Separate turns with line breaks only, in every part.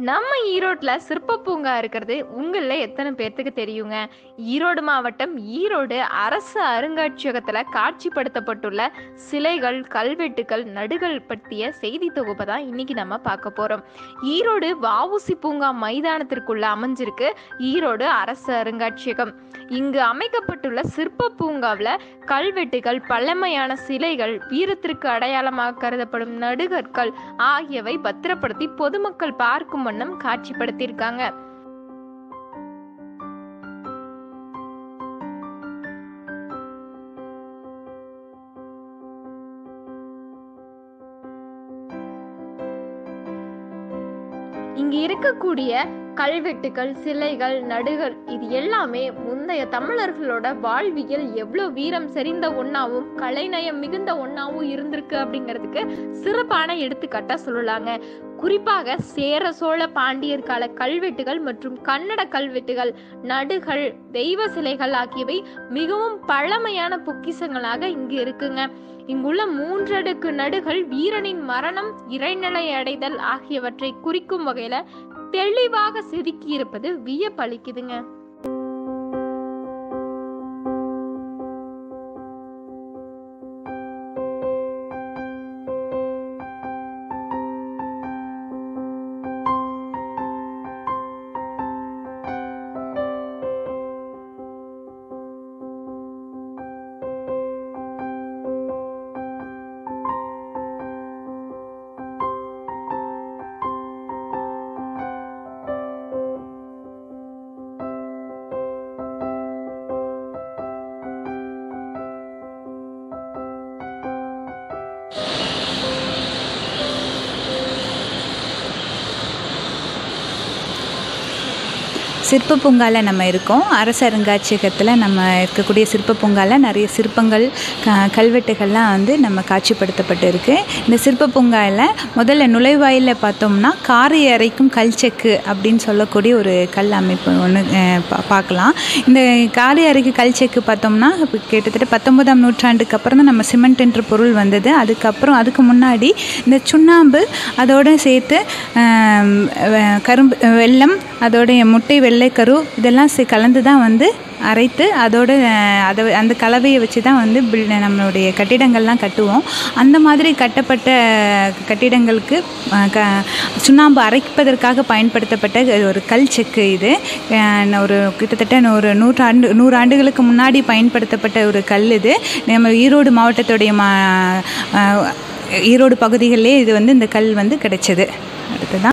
நம்ம ஈரோட்டில் சிற்ப பூங்கா இருக்கிறது உங்களில் எத்தனை பேர்த்துக்கு தெரியுங்க ஈரோடு மாவட்டம் ஈரோடு அரசு அருங்காட்சியகத்தில் காட்சிப்படுத்தப்பட்டுள்ள சிலைகள் கல்வெட்டுகள் நடுகள் பற்றிய செய்தி தொகுப்பை தான் இன்னைக்கு நம்ம பார்க்க போகிறோம் ஈரோடு வஉசி பூங்கா மைதானத்திற்குள்ள அமைஞ்சிருக்கு ஈரோடு அரசு அருங்காட்சியகம் இங்கு அமைக்கப்பட்டுள்ள சிற்ப பூங்காவில் கல்வெட்டுகள் பழமையான சிலைகள் வீரத்திற்கு அடையாளமாக கருதப்படும் நடுகற்கள் ஆகியவை பத்திரப்படுத்தி பொதுமக்கள் பார்க்கும் வண்ணம் காட்சிப்படுத்தியிருக்காங்க இங்கு இருக்கக்கூடிய கல்வெட்டுகள் சிலைகள் நடுகள் இது எல்லாமே முந்தைய தமிழர்களோட வாழ்வியல் எவ்வளோ வீரம் செறிந்த ஒன்னாவும் கலைநயம் மிகுந்த ஒன்னாவும் இருந்திருக்கு அப்படிங்கிறதுக்கு சிறப்பான எடுத்துக்காட்டா சொல்லலாங்க குறிப்பாக சேர சோழ பாண்டியர் கால கல்வெட்டுகள் மற்றும் கன்னட கல்வெட்டுகள் நடுகள் தெய்வ சிலைகள் ஆகியவை மிகவும் பழமையான பொக்கிசங்களாக இங்கு இருக்குங்க இங்குள்ள மூன்றடுக்கு நடுகள் வீரனின் மரணம் இறைநிலை அடைதல் ஆகியவற்றை குறிக்கும் வகையில தெளிவாக செதுக்கி இருப்பது வியப்பளிக்குதுங்க
சிற்ப பூங்காவில் நம்ம இருக்கோம் அரசு அருங்காட்சியகத்தில் நம்ம இருக்கக்கூடிய சிற்ப பூங்காவில் நிறைய சிற்பங்கள் க கல்வெட்டுகள்லாம் வந்து நம்ம காட்சிப்படுத்தப்பட்டு இருக்கு இந்த சிற்ப பூங்காவில் முதல்ல நுழைவாயிலில் பார்த்தோம்னா காரை அறைக்கும் கல் செக்கு அப்படின்னு சொல்லக்கூடிய ஒரு கல் அமைப்பு ஒன்று பார்க்கலாம் இந்த காரை அறைக்கு கல் செக்கு பார்த்தோம்னா இப்போ கிட்டத்தட்ட பத்தொன்பதாம் நூற்றாண்டுக்கு அப்புறம் தான் நம்ம சிமெண்ட் என்ற பொருள் வந்தது அதுக்கப்புறம் அதுக்கு முன்னாடி இந்த சுண்ணாம்பு அதோடு சேர்த்து ஆம், வெ- கரும்பு வெல்லம் அதோடைய முட்டை வெள்ளைக்கரு இதெல்லாம் சே கலந்து தான் வந்து அரைத்து அதோட அஹ், அதை அந்த கலவையை வச்சு தான் வந்து பில் நம்மளுடைய கட்டிடங்கள்லாம் கட்டுவோம் அந்த மாதிரி கட்டப்பட்ட கட்டிடங்களுக்கு அஹ், க சுண்ணாம்பு அரைப்பதற்காக பயன்படுத்தப்பட்ட ஒரு கல் செக்கு இது அஹ், ஒரு கிட்டத்தட்ட ஒரு நூற்றாண்டு நூறு ஆண்டுகளுக்கு முன்னாடி பயன்படுத்தப்பட்ட ஒரு கல் இது நம்ம ஈரோடு மாவட்டத்துடைய மா அஹ், ஈரோடு பகுதிகளிலே இது வந்து இந்த கல் வந்து கிடைச்சது அடுத்ததான்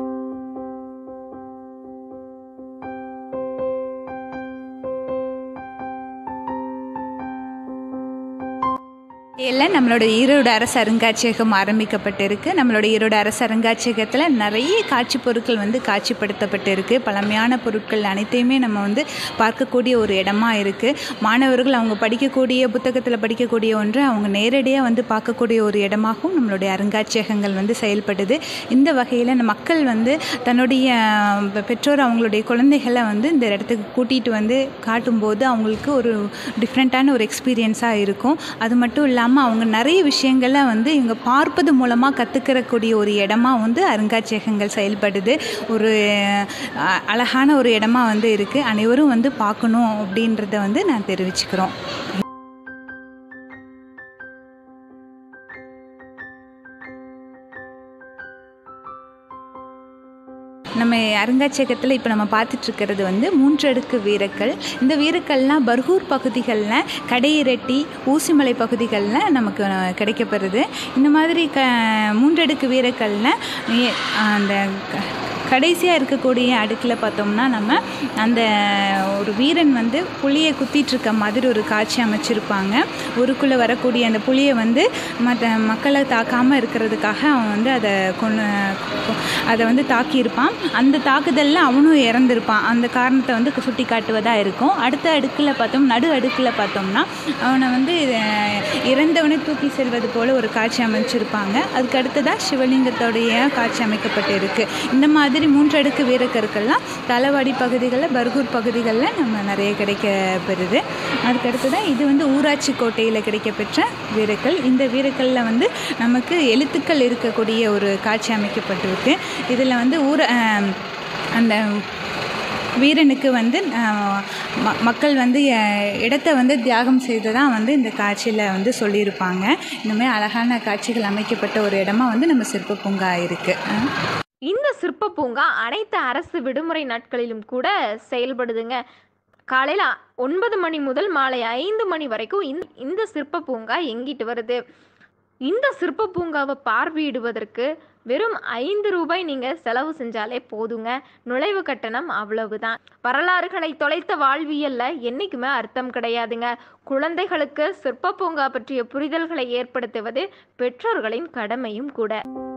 எல்லாம் நம்மளோட ஈரோடு அரசு அருங்காட்சியகம் ஆரம்பிக்கப்பட்டிருக்கு நம்மளோட ஈரோடு அரசு அருங்காட்சியகத்தில் நிறைய காட்சி பொருட்கள் வந்து காட்சிப்படுத்தப்பட்டிருக்கு பழமையான பொருட்கள் அனைத்தையுமே நம்ம வந்து பார்க்கக்கூடிய ஒரு இடமா இருக்குது மாணவர்கள் அவங்க படிக்கக்கூடிய புத்தகத்தில் படிக்கக்கூடிய ஒன்று அவங்க நேரடியாக வந்து பார்க்கக்கூடிய ஒரு இடமாகவும் நம்மளுடைய அருங்காட்சியகங்கள் வந்து செயல்படுது இந்த வகையில் இந்த மக்கள் வந்து தன்னுடைய அஹ், பெற்றோர் அவங்களுடைய குழந்தைகளை வந்து இந்த இடத்துக்கு கூட்டிகிட்டு வந்து காட்டும்போது அவங்களுக்கு ஒரு டிஃப்ரெண்ட்டான ஒரு எக்ஸ்பீரியன்ஸாக இருக்கும் அது மட்டும் இல்லாமல் அவங்க நிறைய விஷயங்களை வந்து இவங்க பார்ப்பது மூலமாக கற்றுக்கிறக்கூடிய ஒரு இடமா வந்து அருங்காட்சியகங்கள் செயல்படுது ஒரு அஹ், அழகான ஒரு இடமா வந்து இருக்குது அனைவரும் வந்து பார்க்கணும் அப்படின்றத வந்து நான் தெரிவிச்சுக்கிறோம் நம்ம அருங்காட்சியகத்தில் இப்போ நம்ம பார்த்துட்டு இருக்கிறது வந்து மூன்றடுக்கு வீரக்கல் இந்த வீரக்கல்லாம் பர்கூர் பகுதிகளில் கடையிரட்டி ஊசிமலை பகுதிகளில் நமக்கு அஹ், கிடைக்கப்படுது இந்த மாதிரி க மூன்றடுக்கு வீரக்கல்ல ஏ- அந்த க- கடைசியாக இருக்கக்கூடிய அடுக்கில் பார்த்தோம்னா நம்ம அந்த ஒரு வீரன் வந்து புளியை குத்திட்டு இருக்க மாதிரி ஒரு காட்சி அமைச்சிருப்பாங்க ஊருக்குள்ளே வரக்கூடிய அந்த புளியை வந்து மற்ற மக்களை தாக்காமல் இருக்கிறதுக்காக அவன் வந்து அதை கொண்டு அதை வந்து தாக்கியிருப்பான் அந்த தாக்குதலில் அவனும் இறந்திருப்பான் அந்த காரணத்தை வந்து சுட்டி காட்டுவதாக இருக்கும் அடுத்த அடுக்கில் பார்த்தோம் நடு அடுக்கில் பார்த்தோம்னா அவனை வந்து அஹ், இறந்தவனை தூக்கி செல்வது போல ஒரு காட்சி அமைச்சிருப்பாங்க அதுக்கு அடுத்ததாக சிவலிங்கத்தோடைய காட்சி அமைக்கப்பட்டு இருக்கு இந்த மாதிரி மூன்று அடுக்கு வீரக்கற்கள்லாம் தலவாடி பகுதிகளில் பர்கூர் பகுதிகளில் நம்ம நிறைய கிடைக்க பெறுது அதுக்கு அடுத்ததாக இது வந்து ஊராட்சி கோட்டையில் கிடைக்கப்பெற்ற வீரக்கல் இந்த வீரக்கல்லில் வந்து நமக்கு எழுத்துக்கள் இருக்கக்கூடிய ஒரு காட்சி அமைக்கப்பட்டிருக்கு இதில் வந்து ஊர அஹ், அந்த வீரனுக்கு வந்து ஆஹ், ம- மக்கள் வந்து அஹ், இடத்த வந்து தியாகம் செய்ததான் வந்து இந்த காட்சியில் வந்து சொல்லியிருப்பாங்க இந்த மாதிரி அழகான காட்சிகள் அமைக்கப்பட்ட ஒரு இடமா வந்து நம்ம சிற்ப பூங்கா இருக்குது
இந்த சிற்ப பூங்கா அனைத்து அரசு விடுமுறை நாட்களிலும் கூட செயல்படுதுங்க காலையில் ஒன்பது மணி முதல் மாலை ஐந்து மணி வரைக்கும் இந்த இந்த சிற்ப பூங்கா எங்கிட்டு வருது இந்த சிற்ப பூங்காவை பார்வையிடுவதற்கு வெறும் ஐந்து ரூபாய் நீங்கள் செலவு செஞ்சாலே போதுங்க நுழைவு கட்டணம் அவ்வளவுதான் வரலாறுகளை தொலைத்த வாழ்வியல்ல என்றைக்குமே அர்த்தம் கிடையாதுங்க குழந்தைகளுக்கு சிற்ப பூங்கா பற்றிய புரிதல்களை ஏற்படுத்துவது பெற்றோர்களின் கடமையும் கூட